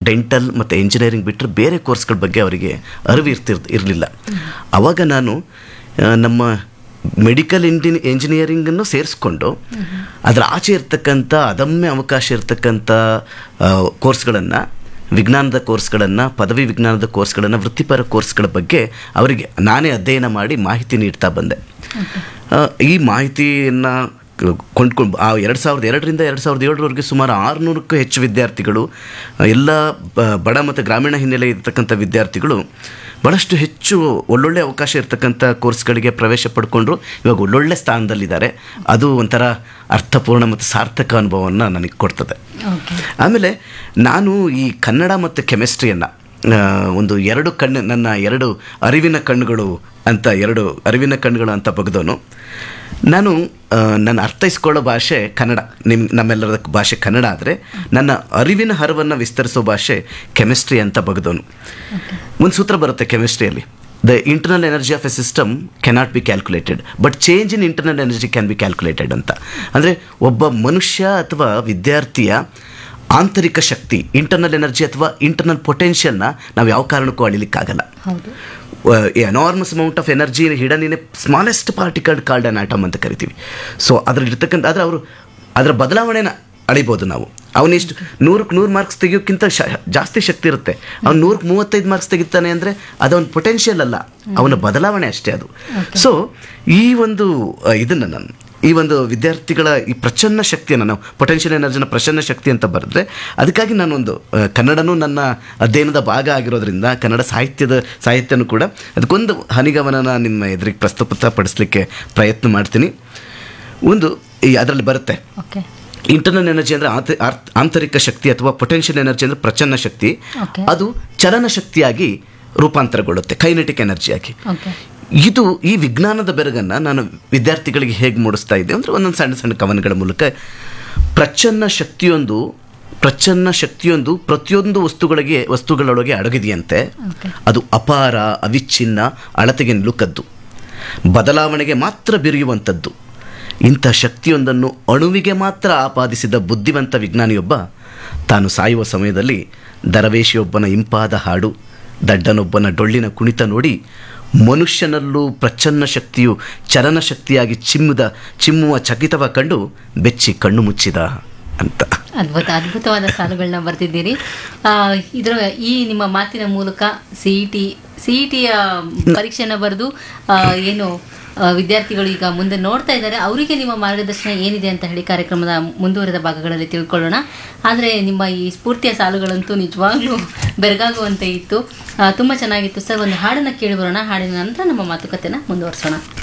Dental ಮತ್ತು engineering ಬಿಟ್ಟರೆ ಬೇರೆ ಕೋರ್ಸ್ಗಳ ಬಗ್ಗೆ ಅವರಿಗೆ ಅರಿವು ಇರ್ತಿರ್ ಇರಲಿಲ್ಲ ಆವಾಗ ನಾನು ಆ, ನಮ್ಮ ಮೆಡಿಕಲ್ ಇಂಡಿ ಇಂಜಿನಿಯರಿಂಗನ್ನು ಸೇರಿಸ್ಕೊಂಡು ಅದರ ಆಚೆ ಇರ್ತಕ್ಕಂಥ ಅದಮ್ಯ ಅವಕಾಶ ಇರ್ತಕ್ಕಂಥ ಕೋರ್ಸ್ಗಳನ್ನು ವಿಜ್ಞಾನದ ಕೋರ್ಸ್ಗಳನ್ನು ಪದವಿ ವಿಜ್ಞಾನದ ಕೋರ್ಸ್ಗಳನ್ನು ವೃತ್ತಿಪರ ಕೋರ್ಸ್ಗಳ ಬಗ್ಗೆ ಅವರಿಗೆ ನಾನೇ ಅಧ್ಯಯನ ಮಾಡಿ ಮಾಹಿತಿ ನೀಡ್ತಾ ಬಂದೆ ಆ, ಈ ಮಾಹಿತಿಯನ್ನು ಕೊಂಡ್ಕೊಂಡು ಆ ಎರಡು ಸಾವಿರದ ಎರಡರಿಂದ ಎರಡು ಸಾವಿರದ ಏಳರವರೆಗೆ ಸುಮಾರು ಆರುನೂರಕ್ಕೂ ಹೆಚ್ಚು ವಿದ್ಯಾರ್ಥಿಗಳು ಆ, ಎಲ್ಲ ಬ- ಬಡ ಮತ್ತು ಗ್ರಾಮೀಣ ಹಿನ್ನೆಲೆ ಇರತಕ್ಕಂಥ ವಿದ್ಯಾರ್ಥಿಗಳು ಭಾಳಷ್ಟು ಹೆಚ್ಚು ಒಳ್ಳೊಳ್ಳೆ ಅವಕಾಶ ಇರತಕ್ಕಂಥ ಕೋರ್ಸ್ಗಳಿಗೆ ಪ್ರವೇಶ ಪಡ್ಕೊಂಡ್ರು ಇವಾಗ ಒಳ್ಳೊಳ್ಳೆ ಸ್ಥಾನದಲ್ಲಿದ್ದಾರೆ ಅದು ಒಂಥರ ಅರ್ಥಪೂರ್ಣ ಮತ್ತು ಸಾರ್ಥಕ ಅನುಭವವನ್ನು ನನಗೆ ಕೊಡ್ತದೆ ಓಕೆ ಆಮೇಲೆ ನಾನು ಈ ಕನ್ನಡ ಮತ್ತು ಕೆಮಿಸ್ಟ್ರಿಯನ್ನು ಒಂದು ಎರಡು ಕಣ್ಣು ನನ್ನ ಎರಡು ಅರಿವಿನ ಕಣ್ಣುಗಳು ಅಂತ ಎರಡು ಅರಿವಿನ ಕಣ್ಣುಗಳು ಅಂತ ಬಗ್ದವನು ನಾನು ಆ, ನನ್ನ ಅರ್ಥೈಸ್ಕೊಳ್ಳೋ ಭಾಷೆ ಕನ್ನಡ ನಿಮ್ಮ ನಮ್ಮೆಲ್ಲರ ಭಾಷೆ ಕನ್ನಡ ಆದರೆ ನನ್ನ ಅರಿವಿನ ಹರವನ್ನು ವಿಸ್ತರಿಸೋ ಭಾಷೆ ಕೆಮಿಸ್ಟ್ರಿ ಅಂತ ಬಗ್ದವನು ಒಂದು ಸೂತ್ರ ಬರುತ್ತೆ ಕೆಮಿಸ್ಟ್ರಿಯಲ್ಲಿ the internal energy of a system cannot be calculated but change in internal energy can be calculated ಅಂತ ಅಂದರೆ ಒಬ್ಬ ಮನುಷ್ಯ ಅಥವಾ ವಿದ್ಯಾರ್ಥಿಯ ಆಂತರಿಕ ಶಕ್ತಿ ಇಂಟರ್ನಲ್ ಎನರ್ಜಿ ಅಥವಾ ಇಂಟರ್ನಲ್ ಪೊಟೆನ್ಷಿಯಲ್ನ ನಾವು ಯಾವ ಕಾರಣಕ್ಕೂ ಅಳಿಲಿಕ್ಕಾಗಲ್ಲ ಹೌದು enormous amount of energy hidden in a smallest particle called an atom ಅಂತ ಕರಿತೀವಿ ಸೊ ಅದ್ರಲ್ಲಿ ಇರ್ತಕ್ಕಂಥ ಆದರೆ ಅವರು ಅದರ ಬದಲಾವಣೆನ ಅಳಿಬೋದು ನಾವು ಅವನಿಷ್ಟು ನೂರಕ್ಕೆ ನೂರು ಮಾರ್ಕ್ಸ್ ತೆಗಿಯೋಕ್ಕಿಂತ ಶ ಜಾಸ್ತಿ ಶಕ್ತಿ ಇರುತ್ತೆ ಅವ್ನು ನೂರಕ್ಕೆ ಮೂವತ್ತೈದು ಮಾರ್ಕ್ಸ್ ತೆಗಿತಾನೆ ಅಂದರೆ ಅದೊಂದು ಪೊಟೆನ್ಷಿಯಲ್ ಅಲ್ಲ ಅವನ ಬದಲಾವಣೆ ಅಷ್ಟೇ ಅದು ಸೊ ಈ ಒಂದು ಆ, ಇದನ್ನು ನಾನು ಈ ಒಂದು ವಿದ್ಯಾರ್ಥಿಗಳ ಈ ಪ್ರಚನ್ನ ಶಕ್ತಿಯನ್ನು ನಾವು ಪೊಟೆನ್ಷಿಯಲ್ ಎನರ್ಜಿನ ಪ್ರಚನ್ನ ಶಕ್ತಿ ಅಂತ ಬರೆದ್ರೆ ಅದಕ್ಕಾಗಿ ನಾನೊಂದು ಆ, ಕನ್ನಡನೂ ನನ್ನ ಅಧ್ಯಯನದ ಭಾಗ ಆಗಿರೋದ್ರಿಂದ ಕನ್ನಡ ಸಾಹಿತ್ಯದ ಸಾಹಿತ್ಯನೂ ಕೂಡ ಅದಕ್ಕೊಂದು ಹನಿಗಮನನ ನಿಮ್ಮ ಎದುರಿಗೆ ಪ್ರಸ್ತುತಪಡಿಸಲಿಕ್ಕೆ ಪ್ರಯತ್ನ ಮಾಡ್ತೀನಿ ಒಂದು ಈ ಅದರಲ್ಲಿ ಬರುತ್ತೆ ಓಕೆ ಇಂಟರ್ನಲ್ ಎನರ್ಜಿ ಅಂದರೆ ಆಂತ- ಆರ್ತ್- ಆಂತರಿಕ ಶಕ್ತಿ ಅಥವಾ ಪೊಟೆನ್ಷಿಯಲ್ ಎನರ್ಜಿ ಅಂದರೆ ಪ್ರಚನ್ನ ಶಕ್ತಿ Okay. ಅದು ಚಲನ ಶಕ್ತಿಯಾಗಿ ರೂಪಾಂತರಗೊಳ್ಳುತ್ತೆ ಕೈನೆಟಿಕ್ ಎನರ್ಜಿಯಾಗಿ ಓಕೆ ಇದು ಈ ವಿಜ್ಞಾನದ ಬೆರಗನ್ನು ನಾನು ವಿದ್ಯಾರ್ಥಿಗಳಿಗೆ ಹೇಗೆ ಮೂಡಿಸ್ತಾ ಇದ್ದೆ ಅಂದರೆ ಒಂದೊಂದು ಸಣ್ಣ ಸಣ್ಣ ಕವನಗಳ ಮೂಲಕ ಪ್ರಚನ್ನ ಶಕ್ತಿಯೊಂದು ಪ್ರಚನ್ನ ಶಕ್ತಿಯೊಂದು ಪ್ರತಿಯೊಂದು ವಸ್ತುಗಳಿಗೆ ವಸ್ತುಗಳೊಳಗೆ ಅಡಗಿದೆಯಂತೆ Okay. ಅದು ಅಪಾರ ಅವಿಚ್ಛಿನ್ನ ಅಳತೆಗೆ ನಿಲುಕದ್ದು ಬದಲಾವಣೆಗೆ ಮಾತ್ರ ಬೆರೆಯುವಂಥದ್ದು ಇಂಥ ಶಕ್ತಿಯೊಂದನ್ನು ಅಣುವಿಗೆ ಮಾತ್ರ ಆಪಾದಿಸಿದ ಬುದ್ಧಿವಂತ ವಿಜ್ಞಾನಿಯೊಬ್ಬ ತಾನು ಸಾಯುವ ಸಮಯದಲ್ಲಿ ದರವೇಶಿಯೊಬ್ಬನ ಇಂಪಾದ ಹಾಡು ದಡ್ಡನೊಬ್ಬನ ಡೊಳ್ಳಿನ ಕುಣಿತ ನೋಡಿ ಮನುಷ್ಯನಲ್ಲೂ ಪ್ರಚನ್ನ ಶಕ್ತಿಯು ಚಲನ ಶಕ್ತಿಯಾಗಿ ಚಿಮ್ಮುದ ಚಿಮ್ಮುವ ಚಕಿತವ ಕಂಡು ಬೆಚ್ಚಿ ಕಣ್ಣು ಮುಚ್ಚಿದ ಅಂತ ಅದ್ಭುತ ಅದ್ಭುತವಾದ ಸಾಲುಗಳನ್ನ ಬರ್ತಿದ್ದೀರಿ ಆ, ಇದರ ಈ ನಿಮ್ಮ ಮಾತಿನ ಮೂಲಕ C E T C E ಟಿಯ ಪರೀಕ್ಷೆನ ಬರೆದು ಏನು ಆ, ವಿದ್ಯಾರ್ಥಿಗಳು ಈಗ ಮುಂದೆ ನೋಡ್ತಾ ಇದ್ದಾರೆ ಅವರಿಗೆ ನಿಮ್ಮ ಮಾರ್ಗದರ್ಶನ ಏನಿದೆ ಅಂತ ಹೇಳಿ ಕಾರ್ಯಕ್ರಮದ ಮುಂದುವರೆದ ಭಾಗಗಳಲ್ಲಿ ತಿಳ್ಕೊಳ್ಳೋಣ ಆದರೆ ನಿಮ್ಮ ಈ ಸ್ಫೂರ್ತಿಯ ಸಾಲುಗಳಂತೂ ನಿಜವಾಗ್ಲೂ ಬೆರಗಾಗುವಂತೆ ಇತ್ತು ಆ, ತುಂಬ ಚೆನ್ನಾಗಿತ್ತು ಸರ್ ಒಂದು ಹಾಡನ್ನು ಕೇಳಿ ಬರೋಣ ಹಾಡಿನ ನಂತರ ನಮ್ಮ ಮಾತುಕತೆನ ಮುಂದುವರಿಸೋಣ